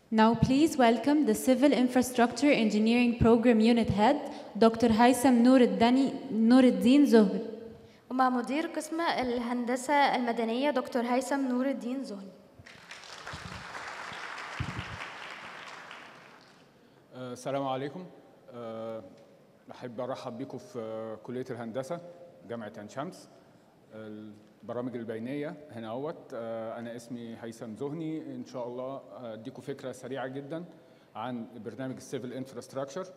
Now please welcome the Civil Infrastructure Engineering Program Unit Head, Dr. Haitham Nur Nuruddin Zohri. ومع مدير قسم الهندسة المدنية دكتور هيثم نور الدين زهني آه، السلام عليكم آه، بحب ارحب بكم في آه، كليه الهندسه جامعه عين شمس البرامج البينيه هنا اهوت آه، انا اسمي هيثم زهني ان شاء الله اديكم فكره سريعه جدا عن برنامج السيفل انفراستراكشر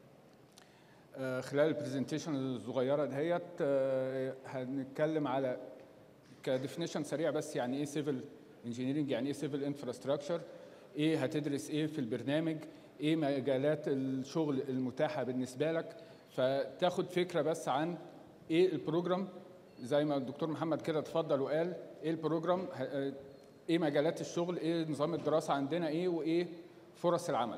خلال البرزنتيشن الصغيره دهيت آه، هنتكلم على كديفينيشن سريع بس يعني ايه سيفل انجينيرنج يعني ايه سيفل انفراستراكشر ايه هتدرس ايه في البرنامج ايه مجالات الشغل المتاحه بالنسبه لك فتاخد فكره بس عن ايه البروجرام زي ما الدكتور محمد كده اتفضل وقال ايه البروجرام ه- ايه مجالات الشغل ايه نظام الدراسه عندنا ايه وايه فرص العمل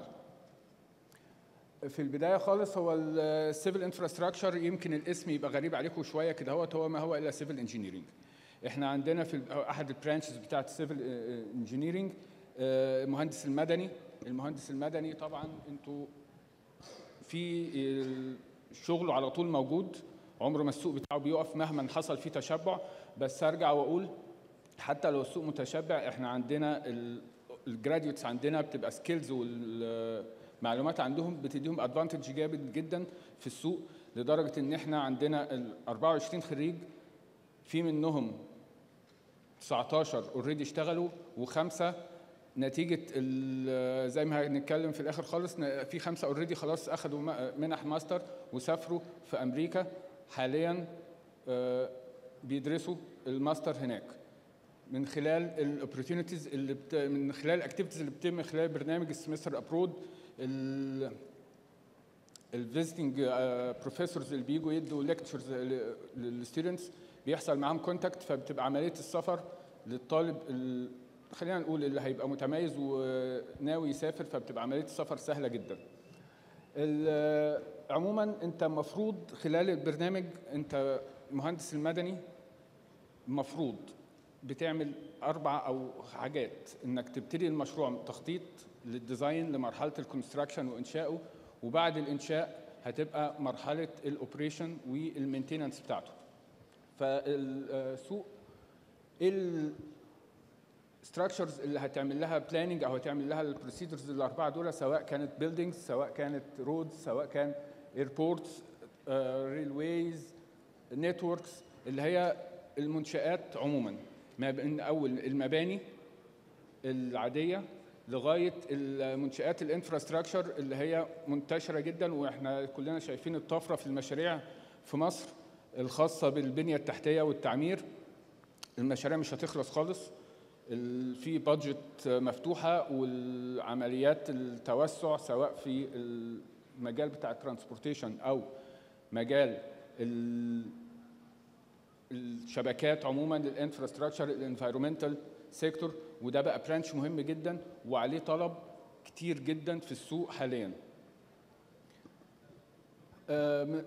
في البدايه خالص هو السيفل انفراستراكشر يمكن الاسم يبقى غريب عليكم شويه كده هو هو ما هو الا سيفل انجينيرنج احنا عندنا في ال- احد البرانشز بتاعه السيفل انجينيرنج المهندس المدني المهندس المدني طبعا انتوا في الشغل على طول موجود عمره ما السوق بتاعه بيقف مهما حصل فيه تشبع بس ارجع واقول حتى لو السوق متشبع احنا عندنا الجراديوتس عندنا بتبقى سكيلز والمعلومات عندهم بتديهم ادفانتج جامد جدا في السوق لدرجه ان احنا عندنا ال 24 خريج في منهم 19 اوريدي اشتغلوا وخمسه نتيجه ال- زي ما هنتكلم في الاخر خالص ن- في خمسه اوريدي خلاص اخذوا م- منح ماستر وسافروا في امريكا حاليا آه، بيدرسوا الماستر هناك من خلال الاوبورتيونيتيز اللي بت... من خلال الاكتيفيتيز اللي بتتم خلال برنامج السمستر ابرود الفيزيتنج بروفيسورز اللي بيجوا يدوا ليكتشرز للستودنتس بيحصل معاهم كونتاكت فبتبقى عمليه السفر للطالب ال... خلينا نقول اللي هيبقى متميز وناوي يسافر فبتبقى عمليه السفر سهله جدا. ال- عموما انت المفروض خلال البرنامج انت المهندس المدني المفروض بتعمل اربع او حاجات انك تبتدي المشروع تخطيط للديزاين لمرحله الكونستراكشن وانشائه وبعد الانشاء هتبقى مرحله الاوبريشن والمينتيننس بتاعته فالسوق ايه الستراكشرز اللي هتعمل لها بلاننج او هتعمل لها البروسيدرز الاربعه دول سواء كانت بيلدينجز سواء كانت رودز سواء كان ايربورتس ريلويز نتوركس اللي هي المنشآت عموما ما بين اول المباني العاديه لغايه المنشآت الانفراستراكشر اللي هي منتشره جدا واحنا كلنا شايفين الطفره في المشاريع في مصر الخاصه بالبنيه التحتيه والتعمير المشاريع مش هتخلص خالص ال- في بادجت مفتوحه والعمليات التوسع سواء في المجال بتاع الترانسبورتيشن او مجال ال- الشبكات عموما الانفراستراكشر الانفايرمنتال سيكتور وده بقى برانش مهم جدا وعليه طلب كتير جدا في السوق حاليا أم،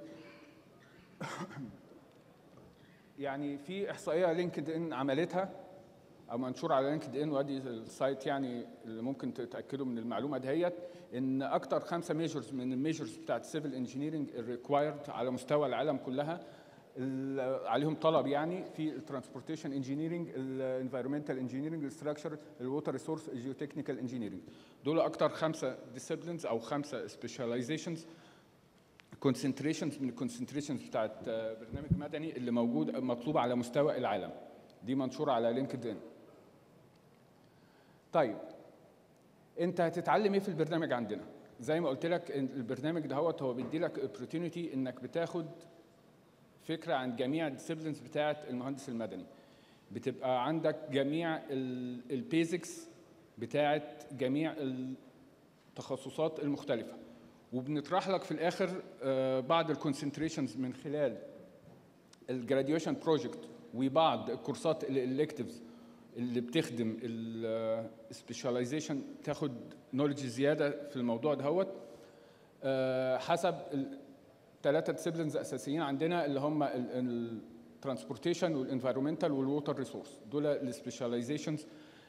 يعني في احصائيه لينكد ان عملتها او منشور على لينكد ان وادي السايت يعني اللي ممكن تتاكدوا من المعلومه دهيت ان اكتر خمسه ميجرز من الميجرز بتاعت السيفل انجينيرنج الريكوايرد على مستوى العالم كلها ال- عليهم طلب يعني في الترانسبورتيشن انجينيرنج الانفيرمنتال انجينيرنج الستراكشر الووتر ريسورس الجيوتكنيكال انجينيرنج دول اكتر خمسه ديسيبلينز او خمسه سبيشاليزيشنز كونسنتريشنز من الكونسنتريشنز بتاعت آه، برنامج مدني اللي موجود مطلوب على مستوى العالم دي منشوره على لينكد ان طيب انت هتتعلم ايه في البرنامج عندنا زي ما قلت لك إن البرنامج دهوت هو بيدي لك opportunity انك بتاخد فكره عن جميع الديسيبلينز بتاعه المهندس المدني بتبقى عندك جميع البيزكس بتاعه جميع التخصصات المختلفه وبنطرح لك في الاخر آه، بعض الكونسنتريشنز من خلال الجراديويشن بروجكت وبعض الكورسات الالكتيفز اللي بتخدم السبيشاليزيشن تاخد نولج زياده في الموضوع دهوت آه، حسب الثلاثه ديسيبلينز اساسيين عندنا اللي هم الترانسبورتيشن والانفيرومنتال والووتر ريسورس دول السبيشاليزيشنز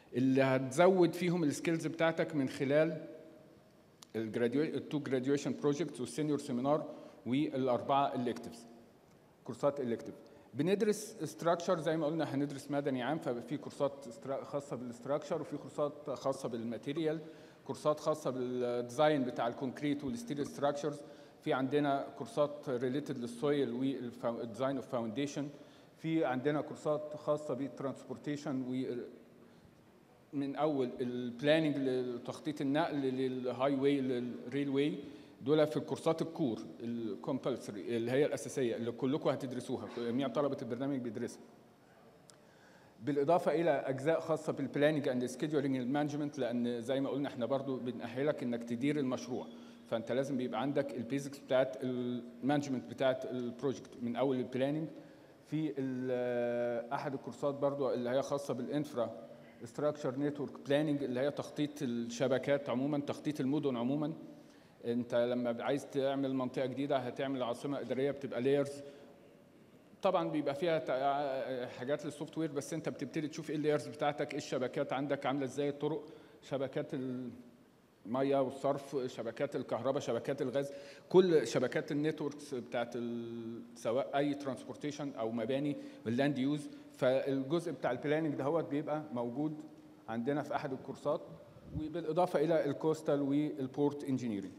اللي هتزود فيهم السكيلز بتاعتك من خلال التو جراديويشن بروجكتس والسينيور سيمينار والاربعه الكتفز كورسات الكتف بندرس استراكشر زي ما قلنا هندرس مدني عام ففي كورسات استرا- خاصه بالاستراكشر وفي كورسات خاصه بالماتيريال كورسات خاصه بالديزاين بتاع الكونكريت والستيل ستراكشرز في عندنا كورسات ريليتد للسويل والديزاين اوف فاونديشن في عندنا كورسات خاصه بالترانسبورتيشن و من اول البلاننج لتخطيط النقل للهاي واي للريل واي دول في الكورسات الكور الكومبلسري اللي هي الاساسيه اللي كلكم هتدرسوها جميع طلبه البرنامج بيدرسها بالاضافه الى اجزاء خاصه بالبلاننج اند سكيدولينج المانجمنت لان زي ما قلنا احنا برضو بنأهلك انك تدير المشروع فانت لازم بيبقى عندك البيزكس بتاعت المانجمنت بتاعت البروجكت من اول البلاننج في ال- احد الكورسات برضو اللي هي خاصه بالانفرا ستراكشر نتورك بلاننج اللي هي تخطيط الشبكات عموما تخطيط المدن عموما انت لما عايز تعمل منطقه جديده هتعمل عاصمه اداريه بتبقى لايرز طبعا بيبقى فيها تع- حاجات للسوفت وير بس انت بتبتدي تشوف ايه اللايرز بتاعتك ايه الشبكات عندك عامله ازاي الطرق شبكات الميه والصرف شبكات الكهرباء شبكات الغاز كل شبكات النتوركس بتاعت ال- سواء اي ترانسبورتيشن او مباني واللاند يوز فالجزء بتاع البلاننج دهوت بيبقى موجود عندنا في احد الكورسات وبالاضافه الى الكوستال والبورت انجينيرنج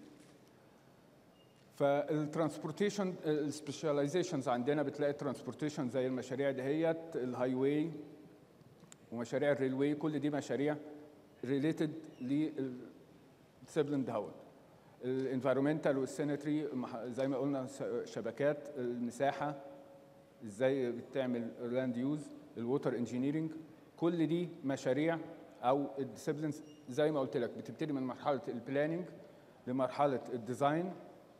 فالترانسبورتيشن السبيشاليزيشنز عندنا بتلاقي الترانسبورتيشن زي المشاريع دهيت الهاي واي ومشاريع الريلوي كل دي مشاريع ريليتد للديسيبلين دهوت الانفيرومنتال والسينتري زي ما قلنا ش- شبكات المساحه ازاي بتعمل لاند يوز الووتر انجينيرنج كل دي مشاريع او الديسيبلينز زي ما قلت لك بتبتدي من مرحله البلاننج لمرحله الديزاين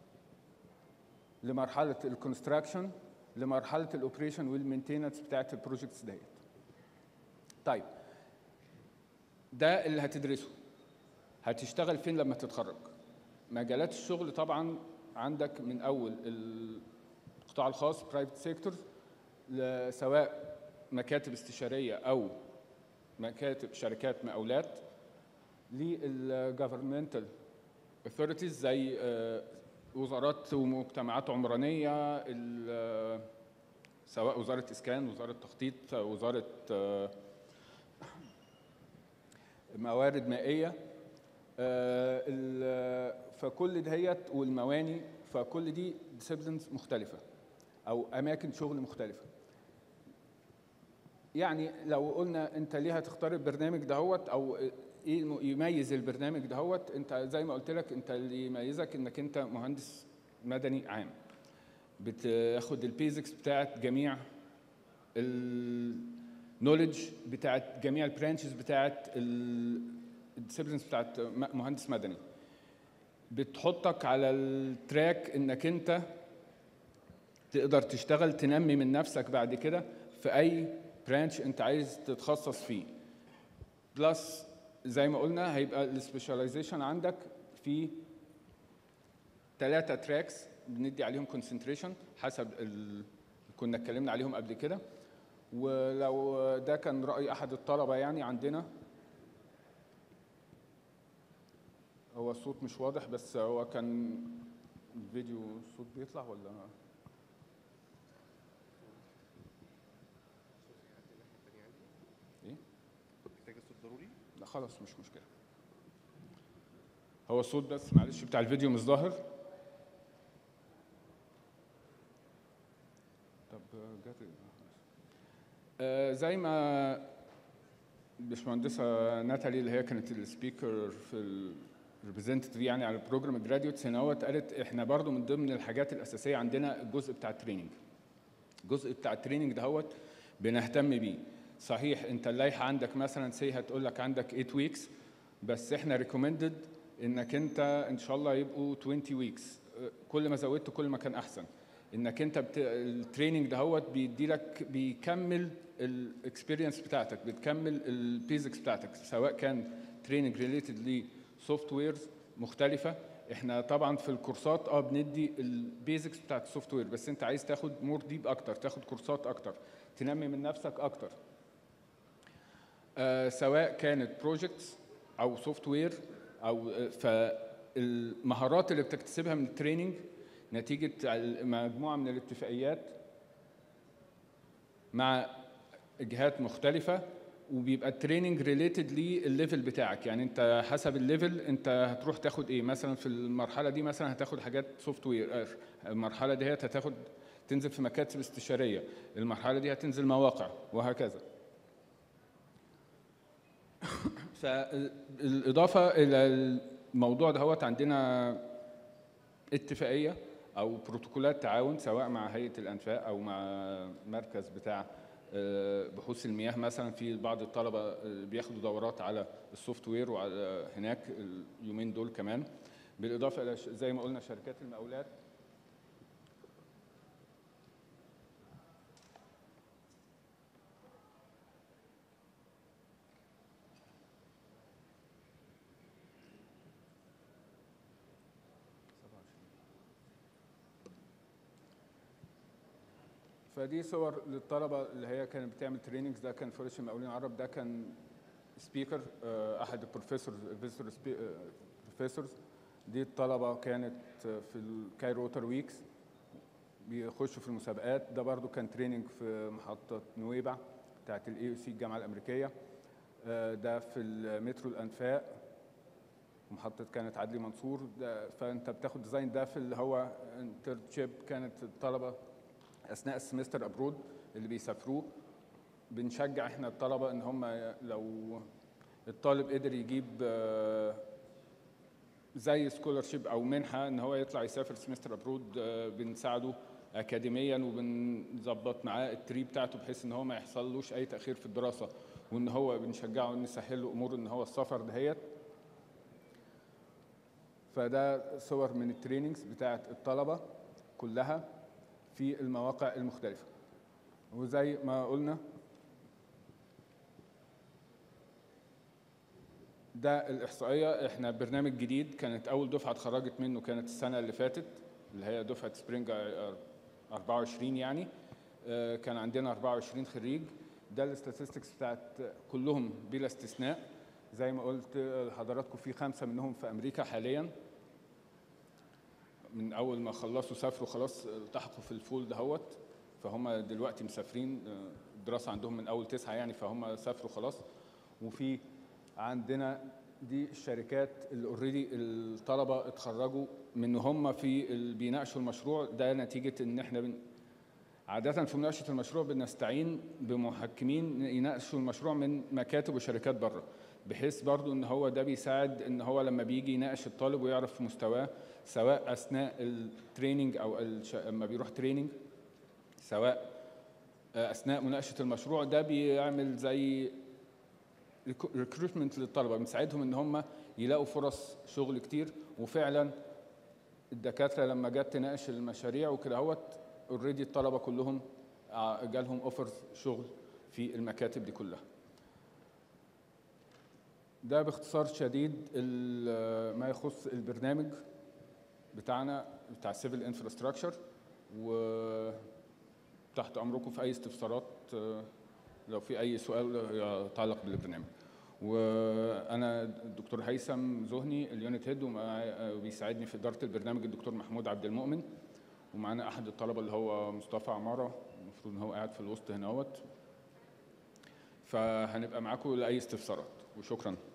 لمرحله الكونستراكشن لمرحله الاوبريشن والمينتيننس بتاعت البروجكتس ديت طيب ده اللي هتدرسه هتشتغل فين لما تتخرج مجالات الشغل طبعا عندك من اول القطاع الخاص برايفت سيكتور سواء مكاتب استشاريه او مكاتب شركات مقاولات للجفرمنتال authorities زي آه، وزارات ومجتمعات عمرانيه ال- سواء وزاره اسكان وزاره تخطيط وزاره آه، موارد مائيه آه، ال- فكل دهيت والمواني فكل دي ديسيبلينز مختلفه او اماكن شغل مختلفه يعني لو قلنا انت ليه هتختار البرنامج دهوت او ايه الم- يميز البرنامج دهوت انت زي ما قلت لك انت اللي يميزك انك انت مهندس مدني عام بتاخد البيزكس بتاعت جميع النولج بتاعت جميع البرانشز بتاعت الديسيبلينز بتاعت م- مهندس مدني بتحطك على التراك انك انت تقدر تشتغل تنمي من نفسك بعد كده في اي برانش انت عايز تتخصص فيه بلس زي ما قلنا هيبقى السبيشاليزيشن عندك في ثلاثة تراكس بندي عليهم كونسنتريشن حسب ال... كنا اتكلمنا عليهم قبل كده ولو ده كان رأي أحد الطلبة يعني عندنا هو الصوت مش واضح بس هو كان الفيديو الصوت بيطلع ولا ايه؟ محتاج الصوت ضروري لا خلاص مش مشكلة هو الصوت بس معلش بتاع الفيديو مش ظاهر طب جرب آه زي ما الباشمهندسة ناتالي اللي هي كانت السبيكر في الريبريزنتيف يعني على البروجرام جراديوتس هنا هوت قالت احنا برضو من ضمن الحاجات الاساسيه عندنا الجزء بتاع التريننج الجزء بتاع التريننج دهوت بنهتم بيه صحيح انت اللائحه عندك مثلا سي هتقول لك عندك 8 ويكس بس احنا ريكومندد انك انت ان شاء الله يبقوا 20 ويكس كل ما زودت كل ما كان احسن انك انت بت... التريننج دهوت بيدي لك بيكمل الاكسبيرينس بتاعتك بتكمل البيزكس بتاعتك سواء كان تريننج ريليتد لسوفت ويرز مختلفه احنا طبعا في الكورسات اه بندي البيزكس بتاعت السوفت وير بس انت عايز تاخد مور ديب اكتر تاخد كورسات اكتر تنمي من نفسك اكتر آه، سواء كانت بروجكتس او سوفت وير او آه، فالمهارات اللي بتكتسبها من التريننج نتيجه مجموعه من الاتفاقيات مع جهات مختلفه وبيبقى التريننج ريليتد للليفل بتاعك يعني انت حسب الليفل انت هتروح تاخد ايه مثلا في المرحله دي مثلا هتاخد حاجات سوفت وير المرحله دي هتاخد تنزل في مكاتب استشاريه المرحله دي هتنزل مواقع وهكذا فالاضافه الى الموضوع دهوت عندنا اتفاقيه او بروتوكولات تعاون سواء مع هيئه الانفاق او مع مركز بتاع آه، بحوث المياه مثلا في بعض الطلبه آه، بياخدوا دورات على السوفت وير وعلى هناك اليومين دول كمان بالاضافه الى ش- زي ما قلنا شركات المقاولات فدي صور للطلبه اللي هي كانت بتعمل تريننجز ده كان فريش المقاولين العرب ده كان سبيكر احد البروفيسور فيزيتور بروفيسورز دي الطلبه كانت في الكايرو ووتر ويكس بيخشوا في المسابقات ده برضو كان تريننج في محطه نويبع بتاعت الاي او سي الجامعه الامريكيه آه، ده في المترو الانفاق محطة كانت عدلي منصور ده فانت بتاخد ديزاين ده في اللي هو انترشيب كانت الطلبه اثناء السمستر ابرود اللي بيسافروه بنشجع احنا الطلبه ان هم لو الطالب قدر يجيب آه، زي سكولرشيب او منحه ان هو يطلع يسافر سمستر ابرود بنساعده اكاديميا وبنظبط معاه التري بتاعته بحيث ان هو ما يحصلوش اي تاخير في الدراسه وان هو بنشجعه نسهل له امور ان هو السفر دهيت فده صور من التريننجز بتاعت الطلبه كلها في المواقع المختلفه وزي ما قلنا ده الإحصائية إحنا برنامج جديد كانت أول دفعة اتخرجت منه كانت السنة اللي فاتت اللي هي دفعة سبرينج 24 يعني آه، كان عندنا 24 خريج ده الاستاتستكس بتاعت كلهم بلا استثناء زي ما قلت لحضراتكم في خمسة منهم في أمريكا حاليا من أول ما خلصوا سافروا خلاص التحقوا في الفول دهوت فهم دلوقتي مسافرين آه، الدراسة عندهم من أول تسعة يعني فهم سافروا خلاص وفي عندنا دي الشركات اللي اوريدي الطلبه اتخرجوا من هم في ال- بيناقشوا المشروع ده نتيجه ان احنا بن عادة في مناقشة المشروع بنستعين بمحكمين يناقشوا المشروع من مكاتب وشركات بره بحيث برضو ان هو ده بيساعد ان هو لما بيجي يناقش الطالب ويعرف مستواه سواء اثناء التريننج او الش... لما بيروح تريننج سواء اثناء مناقشه المشروع ده بيعمل زي ريكروتمنت للطلبه بنساعدهم ان هم يلاقوا فرص شغل كتير وفعلا الدكاتره لما جت تناقش المشاريع وكده اهوت اوريدي الطلبه كلهم ع- جالهم اوفرز شغل في المكاتب دي كلها ده باختصار شديد ال- ما يخص البرنامج بتاعنا بتاع سيفل انفراستراكشر وتحت امركم في اي استفسارات آه، لو في اي سؤال يتعلق بالبرنامج وانا الدكتور هيثم زهني اليونت هيد وبيساعدني في اداره البرنامج الدكتور محمود عبد المؤمن ومعانا احد الطلبه اللي هو مصطفى عماره المفروض ان هو قاعد في الوسط هنا اهوت فهنبقى معاكم لاي استفسارات وشكرا